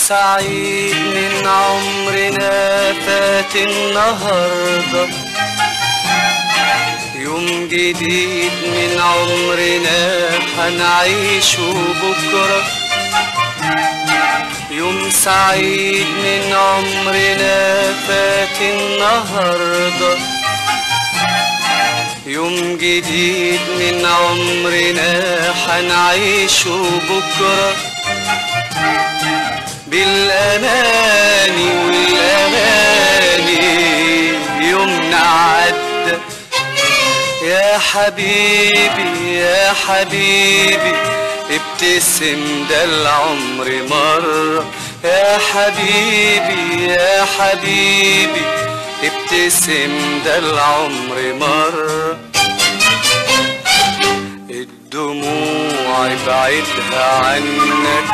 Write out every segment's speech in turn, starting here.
سعيد من عمرنا فات النهارده يوم جديد من عمرنا هنعيشه بكرة يوم سعيد من عمرنا فات النهارده يوم جديد من عمرنا هنعيشه بكرة بالأماني والأماني يومنا عدى يا حبيبي يا حبيبي ابتسم ده العمر مرة يا حبيبي يا حبيبي ابتسم ده العمر مرة الدموع ابعدها عنك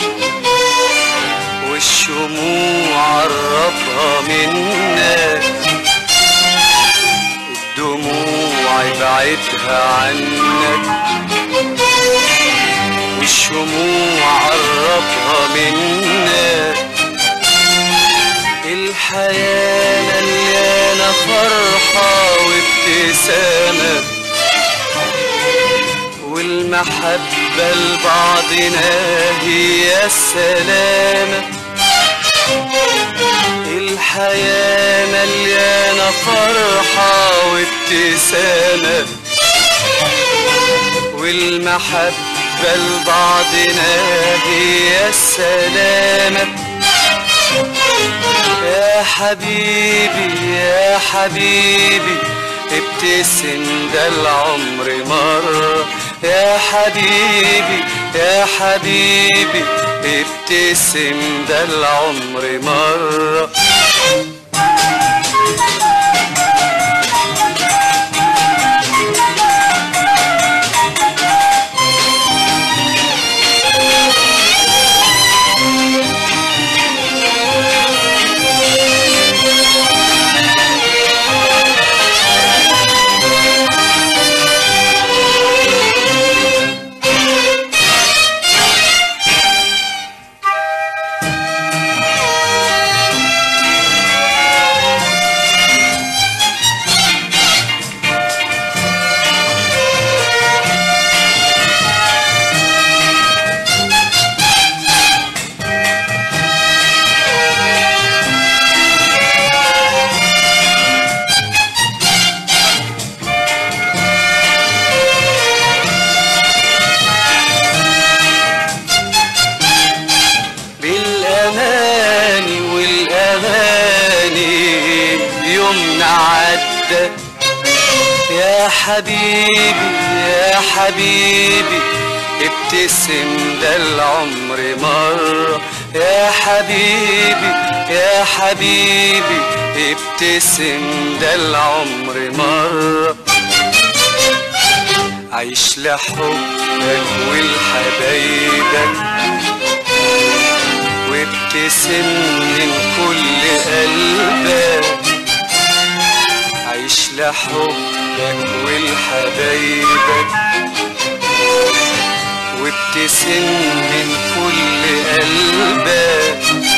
والشموع قربها منك الدموع ابعدها عنك والشموع قربها منك الحياة مليانة فرحة وابتسامة والمحبة لبعضنا هي السلامة الحياة مليانة فرحة وابتسامة والمحبة لبعضنا هي السلامة يا حبيبي يا حبيبي ابتسم ده العمر مرة يا حبيبي يا حبيبي ابتسم ده العمر مرة بالأماني والأماني يومنا عدى يا حبيبي يا حبيبي ابتسم ده العمر مرة يا حبيبي يا حبيبي ابتسم ده العمر مرة عيش لحبك ولحبايبك وابتسم من كل قلبك عيش لحبك ولحبايبك وابتسم من كل قلبك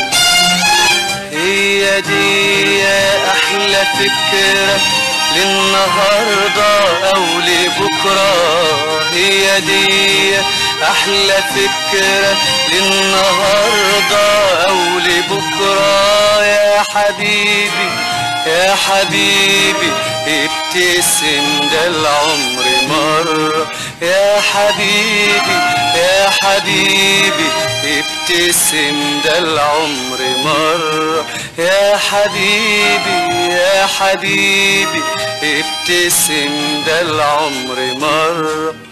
هي دي يا احلى فكرة للنهاردة او لبكرة هي دي احلى فكرة للنهاردة او لبكرة يا حبيبي يا حبيبي ابتسم ده العمر مرة يا حبيبي يا حبيبي ابتسم ده العمر مرة يا حبيبي يا حبيبي ابتسم ده العمر مرة